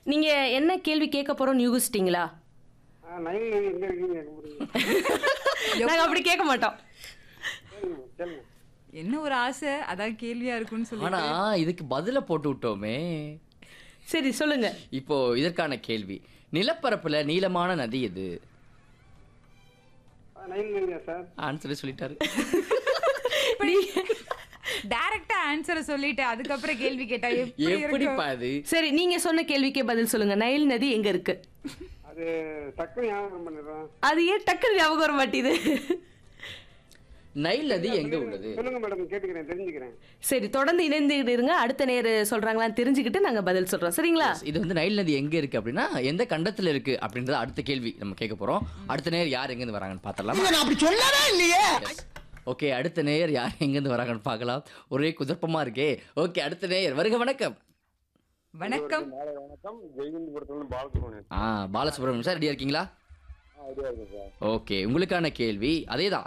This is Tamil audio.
நீங்க என்ன கேள்வி கேட்க போறோம் யூகிச்சிட்டீங்களா ஆ, நைல் நதி எங்க இருக்குன்னு கேட்க முடியும் நாங்க அப்படி கேட்க மாட்டோம் கேளுங்க கேளுங்க என்ன ஒரு ஆசை அதான் கேள்வியா இருக்கும்னு சொல்லி ஆனா இதுக்கு பதில போட்டு விட்டோமே சரி சொல்லுங்க இப்போ இதற்கான கேள்வி நிலப்பரப்புல நீளமான நதி எது ஆ, நைல் நதியா சார் ஆன்சரே சொல்லிட்டாரு டைரக்டா ஆன்சரை சொல்லிட்டு அதுக்கப்புறம் கேள்வி கேட்டா எப்படி இருக்கும் எப்படிப்பா அது சரி நீங்க சொன்ன கேள்விக்கே பதில் சொல்லுங்க நைல் நதி எங்க இருக்கு அது டக்குனு ஞாபகம் பண்ணிடுறேன் அது ஏன் டக்குனு ஞாபகம் வர மாட்டேது நைல் நதி எங்க உள்ளது சொல்லுங்க மேடம் கேட்டுக்கிறேன் தெரிஞ்சுக்கிறேன் சரி தொடர்ந்து இணைந்துகிட்டு இருங்க அடுத்த நேரு சொல்றாங்களான்னு தெரிஞ்சுக்கிட்டு நாங்க பதில் சொல்றோம் சரிங்களா இது வந்து நைல் நதி எங்க இருக்கு அப்படின்னா எந்த கண்டத்துல இருக்கு அப்படின்றது அடுத்த கேள்வி நம்ம கேட்க போறோம் அடுத்த நேர் யார் எங்க இருந்து வராங்கன்னு பார்த்தரலாம் நான் அப்படி சொல்லவே இல்லையே ஓகே அடுத்த நேயர் யார் எங்க இருந்து வராங்கன்னு பார்க்கலாம் ஒரே குதர்ப்பமா இருக்கே ஓகே அடுத்த நேயர் வருக வணக்கம் வணக்கம் மாலை வணக்கம் ஜெய்ஹிந்த் பாலசுப்ரமணியன் ஆ பாலசுப்ரமணியம் சார் ரெடியா இருக்கீங்களா ஐடியா இருக்கு சார் ஓகே உங்களுக்கான கேள்வி அதே தான்